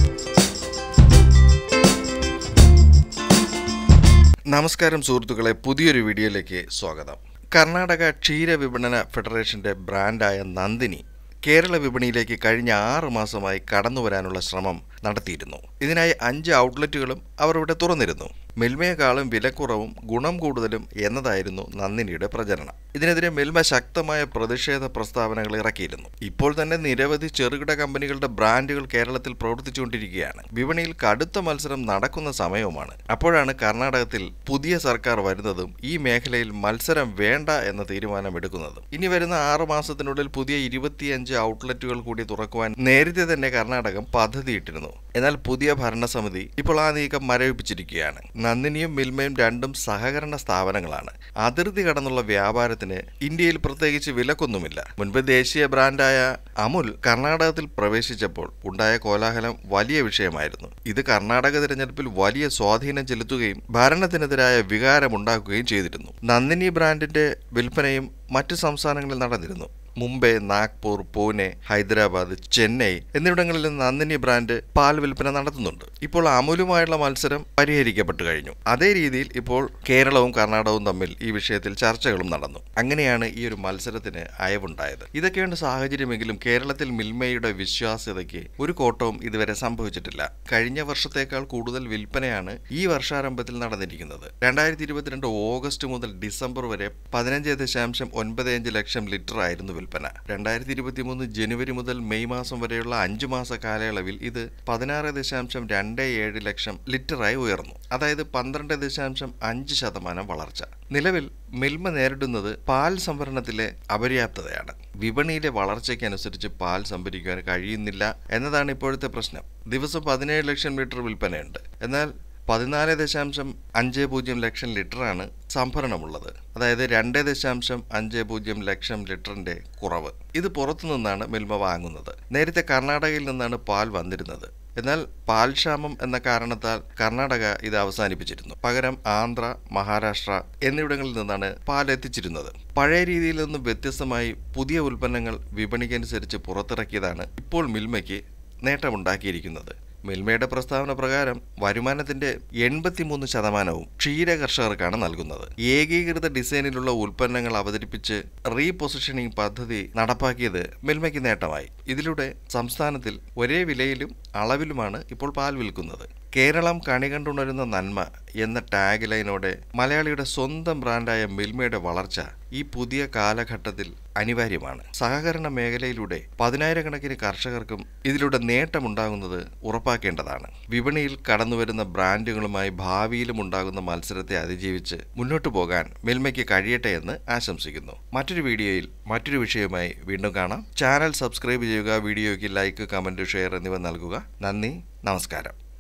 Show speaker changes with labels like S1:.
S1: നമസ്കാരം സുഹൃത്തുക്കളെ പുതിയൊരു വീഡിയോയിലേക്ക് സ്വാഗതം കർണാടക ക്ഷീര വിപണന ഫെഡറേഷന്റെ ബ്രാൻഡായ നന്ദിനി കേരള വിപണിയിലേക്ക് കഴിഞ്ഞ ആറ് മാസമായി കടന്നു വരാനുള്ള ശ്രമം നടത്തിയിരുന്നു ഇതിനായി അഞ്ച് ഔട്ട്ലെറ്റുകളും അവർ ഇവിടെ തുറന്നിരുന്നു മിൽമയെക്കാളും വിലക്കുറവും ഗുണം കൂടുതലും എന്നതായിരുന്നു നന്ദിനിയുടെ പ്രചരണം ഇതിനെതിരെ മിൽമ ശക്തമായ പ്രതിഷേധ പ്രസ്താവനകൾ ഇറക്കിയിരുന്നു ഇപ്പോൾ തന്നെ നിരവധി ചെറുകിട കമ്പനികളുടെ ബ്രാൻഡുകൾ കേരളത്തിൽ പ്രവർത്തിച്ചുകൊണ്ടിരിക്കുകയാണ് വിപണിയിൽ കടുത്ത മത്സരം നടക്കുന്ന സമയവുമാണ് അപ്പോഴാണ് കർണാടകത്തിൽ പുതിയ സർക്കാർ വരുന്നതും ഈ മേഖലയിൽ മത്സരം വേണ്ട എന്ന തീരുമാനം എടുക്കുന്നതും ഇനി വരുന്ന ആറു മാസത്തിനുള്ളിൽ പുതിയ ഇരുപത്തിയഞ്ച് ഔട്ട്ലെറ്റുകൾ കൂടി തുറക്കുവാൻ നേരത്തെ തന്നെ കർണാടകം പദ്ധതിയിട്ടിരുന്നു എന്നാൽ പുതിയ ഭരണസമിതി ഇപ്പോൾ ആ നീക്കം മരവിപ്പിച്ചിരിക്കുകയാണ് നന്ദിനിയും മിൽമയും രണ്ടും സഹകരണ സ്ഥാപനങ്ങളാണ് അതിർത്തി കടന്നുള്ള വ്യാപാരത്തിന് ഇന്ത്യയിൽ പ്രത്യേകിച്ച് വിലക്കൊന്നുമില്ല മുൻപ് ദേശീയ ബ്രാൻഡായ അമുൽ കർണാടകത്തിൽ പ്രവേശിച്ചപ്പോൾ ഉണ്ടായ കോലാഹലം വലിയ വിഷയമായിരുന്നു ഇത് കർണാടക തിരഞ്ഞെടുപ്പിൽ വലിയ സ്വാധീനം ചെലുത്തുകയും ഭരണത്തിനെതിരായ വികാരമുണ്ടാക്കുകയും ചെയ്തിരുന്നു നന്ദിനി ബ്രാൻഡിന്റെ വിൽപ്പനയും മറ്റു സംസ്ഥാനങ്ങളിൽ നടന്നിരുന്നു മുംബൈ നാഗ്പൂർ പൂനെ ഹൈദരാബാദ് ചെന്നൈ എന്നിവിടങ്ങളിൽ നന്ദിനി ബ്രാൻഡ് പാൽ വിൽപ്പന നടത്തുന്നുണ്ട് ഇപ്പോൾ അമുലുമായുള്ള മത്സരം പരിഹരിക്കപ്പെട്ടു കഴിഞ്ഞു അതേ രീതിയിൽ ഇപ്പോൾ കേരളവും കർണാടകവും തമ്മിൽ ഈ വിഷയത്തിൽ ചർച്ചകളും നടന്നു അങ്ങനെയാണ് ഈ ഒരു മത്സരത്തിന് അയവുണ്ടായത് ഇതൊക്കെയാണ് സാഹചര്യമെങ്കിലും കേരളത്തിൽ മിൽമയുടെ വിശ്വാസ്യതയ്ക്ക് ഒരു കോട്ടവും ഇതുവരെ സംഭവിച്ചിട്ടില്ല കഴിഞ്ഞ വർഷത്തേക്കാൾ കൂടുതൽ വിൽപ്പനയാണ് ഈ വർഷാരംഭത്തിൽ നടന്നിരിക്കുന്നത് രണ്ടായിരത്തി ഇരുപത്തിരണ്ട് ഓഗസ്റ്റ് മുതൽ ഡിസംബർ വരെ പതിനഞ്ച് ദശാംശം ഒൻപത് അഞ്ച് ലക്ഷം ലിറ്റർ ആയിരുന്നു വിൽപ്പന രണ്ടായിരത്തി ഇരുപത്തി മൂന്ന് ജനുവരി മുതൽ മെയ് മാസം വരെയുള്ള അഞ്ചു മാസ കാലയളവിൽ ഇത് പതിനാറ് ദശാംശം രണ്ട് ഏഴ് ലക്ഷം ലിറ്ററായി ഉയർന്നു അതായത് പന്ത്രണ്ട് ദശാംശം അഞ്ച് ശതമാനം വളർച്ച നിലവിൽ മിൽമ നേരിടുന്നത് പാൽ സംഭരണത്തിലെ അപര്യാപ്തതയാണ് വിപണിയിലെ വളർച്ചയ്ക്കനുസരിച്ച് പാൽ സംഭരിക്കുവാൻ കഴിയുന്നില്ല എന്നതാണ് ഇപ്പോഴത്തെ പ്രശ്നം ദിവസം പതിനേഴ് ലക്ഷം ലിറ്റർ വിൽപ്പനയുണ്ട് എന്നാൽ പതിനാല് ദശാംശം അഞ്ച് പൂജ്യം ലക്ഷം ലിറ്ററാണ് സംഭരണമുള്ളത് അതായത് രണ്ട് ദശാംശം അഞ്ച് പൂജ്യം ലക്ഷം ലിറ്ററിന്റെ കുറവ് ഇത് പുറത്തു നിന്നാണ് മിൽമ വാങ്ങുന്നത് നേരത്തെ കർണാടകയിൽ നിന്നാണ് പാൽ വന്നിരുന്നത് എന്നാൽ പാൽക്ഷാമം എന്ന കാരണത്താൽ കർണാടക ഇത് അവസാനിപ്പിച്ചിരുന്നു പകരം ആന്ധ്ര മഹാരാഷ്ട്ര എന്നിവിടങ്ങളിൽ നിന്നാണ് പാൽ എത്തിച്ചിരുന്നത് പഴയ രീതിയിൽ നിന്നും വ്യത്യസ്തമായി പുതിയ ഉൽപ്പന്നങ്ങൾ വിപണിക്കനുസരിച്ച് പുറത്തിറക്കിയതാണ് ഇപ്പോൾ മിൽമയ്ക്ക് നേട്ടമുണ്ടാക്കിയിരിക്കുന്നത് മിൽമയുടെ പ്രസ്താവന പ്രകാരം വരുമാനത്തിന്റെ എൺപത്തിമൂന്ന് ശതമാനവും ക്ഷീര കർഷകർക്കാണ് നൽകുന്നത് ഏകീകൃത ഡിസൈനിലുള്ള ഉൽപ്പന്നങ്ങൾ അവതരിപ്പിച്ച് റീപൊസിഷനിങ് പദ്ധതി നടപ്പാക്കിയത് മിൽമയ്ക്ക് നേട്ടമായി ഇതിലൂടെ സംസ്ഥാനത്തിൽ ഒരേ വിലയിലും അളവിലുമാണ് ഇപ്പോൾ പാൽ വിൽക്കുന്നത് കേരളം കണി കണ്ടുണരുന്ന നന്മ എന്ന ടാഗ് ലൈനോടെ മലയാളിയുടെ സ്വന്തം ബ്രാൻഡായ മിൽമയുടെ വളർച്ച ഈ പുതിയ കാലഘട്ടത്തിൽ അനിവാര്യമാണ് സഹകരണ മേഖലയിലൂടെ പതിനായിരക്കണക്കിന് കർഷകർക്കും ഇതിലൂടെ നേട്ടമുണ്ടാകുന്നത് ഉറപ്പാക്കേണ്ടതാണ് വിപണിയിൽ കടന്നുവരുന്ന ബ്രാൻഡുകളുമായി ഭാവിയിലും ഉണ്ടാകുന്ന മത്സരത്തെ അതിജീവിച്ച് മുന്നോട്ടു പോകാൻ മിൽമയ്ക്ക് കഴിയട്ടെ എന്ന് ആശംസിക്കുന്നു മറ്റൊരു വീഡിയോയിൽ മറ്റൊരു വിഷയവുമായി വീണ്ടും കാണാം ചാനൽ സബ്സ്ക്രൈബ് ചെയ്യുക വീഡിയോയ്ക്ക് ലൈക്ക് കമന്റ് ഷെയർ എന്നിവ നൽകുക നന്ദി നമസ്കാരം